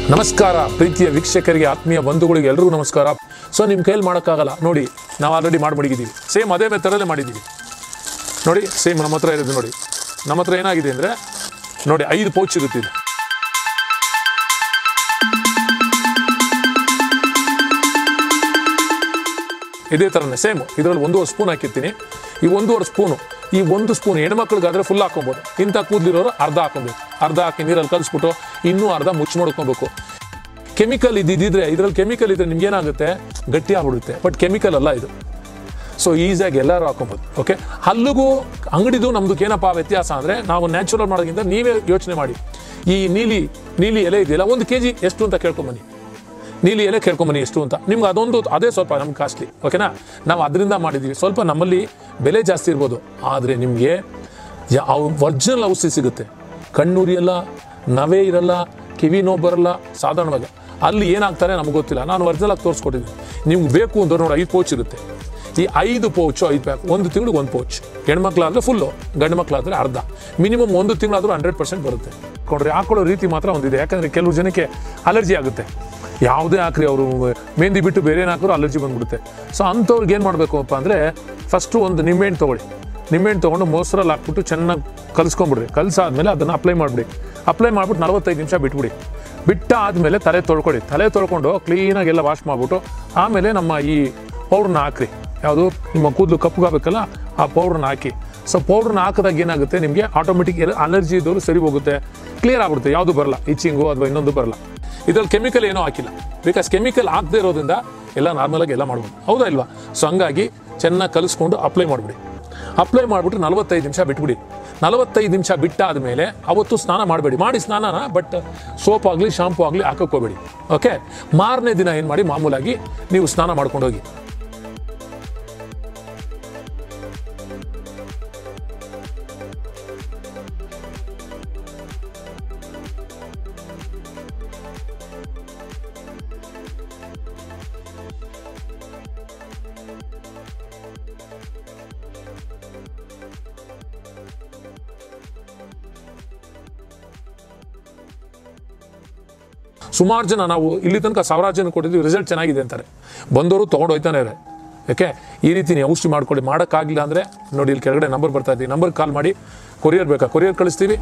ನಮಸ್ಕಾರ ಪ್ರೀತಿಯ ವೀಕ್ಷಕರಿಗೆ ಆತ್ಮೀಯ ಬಂಧುಗಳಿಗೆ ಎಲ್ರಿಗೂ ನಮಸ್ಕಾರ ಸೊ ನಿಮ್ಮ ಕೈಯಲ್ಲಿ ಮಾಡೋಕ್ಕಾಗಲ್ಲ ನೋಡಿ ನಾವು ಆಲ್ರೆಡಿ ಮಾಡಿಬಿಟ್ಟಿದ್ದೀವಿ ಸೇಮ್ ಅದೇ ಮೆಥಡಲ್ಲೇ ಮಾಡಿದ್ದೀವಿ ನೋಡಿ ಸೇಮ್ ನಮ್ಮ ಹತ್ರ ಇರೋದು ನೋಡಿ ನಮ್ಮ ಹತ್ರ ಏನಾಗಿದೆ ಅಂದರೆ ನೋಡಿ ಐದು ಪೌಚ್ ಇರುತ್ತೆ ಇದು ಇದೇ ಥರನೇ ಸೇಮ್ ಇದರಲ್ಲಿ ಒಂದೂವರೆ ಸ್ಪೂನ್ ಹಾಕಿರ್ತೀನಿ ಈ ಒಂದೂವರೆ ಸ್ಪೂನು ಈ ಒಂದು ಸ್ಪೂನ್ ಹೆಣ್ಮಕ್ಳಿಗಾದ್ರೆ ಫುಲ್ ಹಾಕೊಬೋದು ಇಂಥ ಕೂದಲಿರೋರು ಅರ್ಧ ಹಾಕೊಬೇಕು ಅರ್ಧ ಹಾಕಿ ನೀರಲ್ಲಿ ಕಲಿಸ್ಬಿಟ್ಟು ಇನ್ನೂ ಅರ್ಧ ಮುಚ್ಚಿ ಮಾಡ್ಕೊಬೇಕು ಕೆಮಿಕಲ್ ಇದ್ದಿದ್ರೆ ಇದರಲ್ಲಿ ಕೆಮಿಕಲ್ ಇದ್ರೆ ನಿಮ್ಗೆ ಏನಾಗುತ್ತೆ ಗಟ್ಟಿ ಆಗ್ಬಿಡುತ್ತೆ ಬಟ್ ಕೆಮಿಕಲ್ ಅಲ್ಲ ಇದು ಸೊ ಈಸಿಯಾಗಿ ಎಲ್ಲರೂ ಹಾಕೊಬೋದು ಓಕೆ ಹಲ್ಲಿಗೂ ಅಂಗಡಿದು ನಮ್ದು ಏನಪ್ಪ ವ್ಯತ್ಯಾಸ ಅಂದರೆ ನಾವು ನ್ಯಾಚುರಲ್ ಮಾಡೋದ್ರಿಂದ ನೀವೇ ಯೋಚನೆ ಮಾಡಿ ಈ ನೀಲಿ ನೀಲಿ ಎಲೆ ಇದೆಯಲ್ಲ ಒಂದು ಕೆ ಜಿ ಎಷ್ಟು ಅಂತ ಕೇಳ್ಕೊಂಬನ್ನಿ ನೀಲಿ ಎಲೆ ಕೇಳ್ಕೊಂಬನ್ನಿ ಎಷ್ಟು ಅಂತ ನಿಮ್ಗೆ ಅದೊಂದು ಅದೇ ಸ್ವಲ್ಪ ನಮ್ಗೆ ಕಾಸ್ಟ್ಲಿ ಓಕೆನಾ ನಾವು ಅದರಿಂದ ಮಾಡಿದ್ದೀವಿ ಸ್ವಲ್ಪ ನಮ್ಮಲ್ಲಿ ಬೆಲೆ ಜಾಸ್ತಿ ಇರ್ಬೋದು ಆದರೆ ನಿಮಗೆ ಒರಿಜಿನಲ್ ಔಷಧಿ ಸಿಗುತ್ತೆ ಕಣ್ಣುರಿಯಲ್ಲ ನವೆ ಇರಲ್ಲ ಕಿವಿ ನೋವು ಬರಲ್ಲ ಸಾಧಾರಣವಾಗಿ ಅಲ್ಲಿ ಏನಾಗ್ತಾರೆ ನಮ್ಗೆ ಗೊತ್ತಿಲ್ಲ ನಾನು ಒರಿಜಿನಲ್ ಆಗಿ ತೋರಿಸ್ಕೊಟ್ಟಿದ್ದೀನಿ ನಿಮ್ಗೆ ಬೇಕು ಅಂದ್ರೆ ನೋಡಿ ಐದು ಪೌಚ್ ಇರುತ್ತೆ ಈ ಐದು ಪೌಚು ಐದು ಪ್ಯಾಕ್ ಒಂದು ತಿಂಗಳಿಗೆ ಒಂದು ಪೌಚ್ ಹೆಣ್ಮಕ್ಳಾದ್ರೆ ಫುಲ್ಲು ಗಂಡು ಮಕ್ಕಳಾದ್ರೆ ಅರ್ಧ ಮಿನಿಮಮ್ ಒಂದು ತಿಂಗಳಾದರೂ ಹಂಡ್ರೆಡ್ ಪರ್ಸೆಂಟ್ ಬರುತ್ತೆ ಕೊಡ್ರಿ ಹಾಕೊಳ್ಳೋ ರೀತಿ ಮಾತ್ರ ಒಂದಿದೆ ಯಾಕಂದರೆ ಕೆಲವು ಜನಕ್ಕೆ ಅಲರ್ಜಿ ಆಗುತ್ತೆ ಯಾವುದೇ ಹಾಕ್ರಿ ಅವರು ಮೆಹಂದಿ ಬಿಟ್ಟು ಬೇರೆ ಏನು ಹಾಕಿದ್ರು ಅಲರ್ಜಿ ಬಂದ್ಬಿಡುತ್ತೆ ಸೊ ಅಂಥವ್ರಿಗೆ ಏನು ಮಾಡಬೇಕಪ್ಪ ಅಂದರೆ ಫಸ್ಟು ಒಂದು ನಿಂಬೆಹಣ್ಣು ತೊಗೊಳ್ಳಿ ನಿಂಬೆಹಣ್ಣು ತೊಗೊಂಡು ಮೊಸರಲ್ಲಿ ಹಾಕ್ಬಿಟ್ಟು ಚೆನ್ನಾಗಿ ಕಲಿಸ್ಕೊಂಬಿಡ್ರಿ ಕಲಸಾದ್ಮೇಲೆ ಅದನ್ನು ಅಪ್ಲೈ ಮಾಡಿಬಿಡಿ ಅಪ್ಲೈ ಮಾಡ್ಬಿಟ್ಟು ನಲವತ್ತೈದು ನಿಮಿಷ ಬಿಟ್ಬಿಡಿ ಬಿಟ್ಟ ಆದಮೇಲೆ ತಲೆ ತೊಳ್ಕೊಳ್ಳಿ ತಲೆ ತೊಳ್ಕೊಂಡು ಕ್ಲೀನಾಗಿ ಎಲ್ಲ ವಾಶ್ ಮಾಡಿಬಿಟ್ಟು ಆಮೇಲೆ ನಮ್ಮ ಈ ಪೌಡ್ರನ್ನ ಹಾಕ್ರಿ ಯಾವುದು ನಿಮ್ಮ ಕೂದಲು ಕಪ್ಪಗಾಗಬೇಕಲ್ಲ ಆ ಪೌಡ್ರನ್ನ ಹಾಕಿ ಸೊ ಪೌಡ್ರನ್ನ ಹಾಕಿದಾಗ ಏನಾಗುತ್ತೆ ನಿಮಗೆ ಆಟೋಮೆಟಿಕ್ ಅಲರ್ಜಿ ಇದ್ದವರು ಸರಿ ಹೋಗುತ್ತೆ ಕ್ಲಿಯರ್ ಆಗ್ಬಿಡುತ್ತೆ ಯಾವುದು ಬರಲ್ಲ ಇಚಿಂಗು ಅಥವಾ ಇನ್ನೊಂದು ಬರಲ್ಲ ಇದ್ರಲ್ಲಿ ಕೆಮಿಕಲ್ ಏನೂ ಹಾಕಿಲ್ಲ ಬಿಕಾಸ್ ಕೆಮಿಕಲ್ ಹಾಕದೇ ಇರೋದ್ರಿಂದ ಎಲ್ಲ ನಾರ್ಮಲಾಗಿ ಎಲ್ಲ ಮಾಡ್ಬೋದು ಹೌದಾ ಇಲ್ವಾ ಸೊ ಹಂಗಾಗಿ ಚೆನ್ನಾಗಿ ಕಲಿಸ್ಕೊಂಡು ಅಪ್ಲೈ ಮಾಡಿಬಿಡಿ ಅಪ್ಲೈ ಮಾಡಿಬಿಟ್ಟು ನಲವತ್ತೈದು ನಿಮಿಷ ಬಿಟ್ಬಿಡಿ ನಲವತ್ತೈದು ನಿಮಿಷ ಬಿಟ್ಟಾದ ಮೇಲೆ ಅವತ್ತು ಸ್ನಾನ ಮಾಡಬೇಡಿ ಮಾಡಿ ಸ್ನಾನನ ಬಟ್ ಸೋಪ್ ಆಗಲಿ ಶಾಂಪು ಆಗಲಿ ಹಾಕೋಕೋಬೇಡಿ ಓಕೆ ಮಾರನೇ ದಿನ ಏನು ಮಾಡಿ ಮಾಮೂಲಾಗಿ ನೀವು ಸ್ನಾನ ಮಾಡ್ಕೊಂಡು ಹೋಗಿ ಸುಮಾರು ಜನ ನಾವು ಇಲ್ಲಿ ತನಕ ಸಾವಿರಾರು ಜನ ಕೊಟ್ಟಿದ್ವಿ ರಿಸಲ್ಟ್ ಚೆನ್ನಾಗಿದೆ ಅಂತಾರೆ ಬಂದವರು ತೊಗೊಂಡು ಹೋಯ್ತಾನೆ ಇದ್ದಾರೆ ಯಾಕೆ ಈ ರೀತಿ ನೀವು ಔಷಧಿ ಮಾಡ್ಕೊಳ್ಳಿ ಮಾಡೋಕ್ಕಾಗಿಲ್ಲ ಅಂದರೆ ನೋಡಿ ಇಲ್ಲಿ ಕೆಳಗಡೆ ನಂಬರ್ ಬರ್ತಾ ಇದ್ದೀವಿ ನಂಬರ್ ಕಾಲ್ ಮಾಡಿ ಕೊರಿಯರ್ ಬೇಕಾ ಕೊರಿಯರ್ ಕಳಿಸ್ತೀವಿ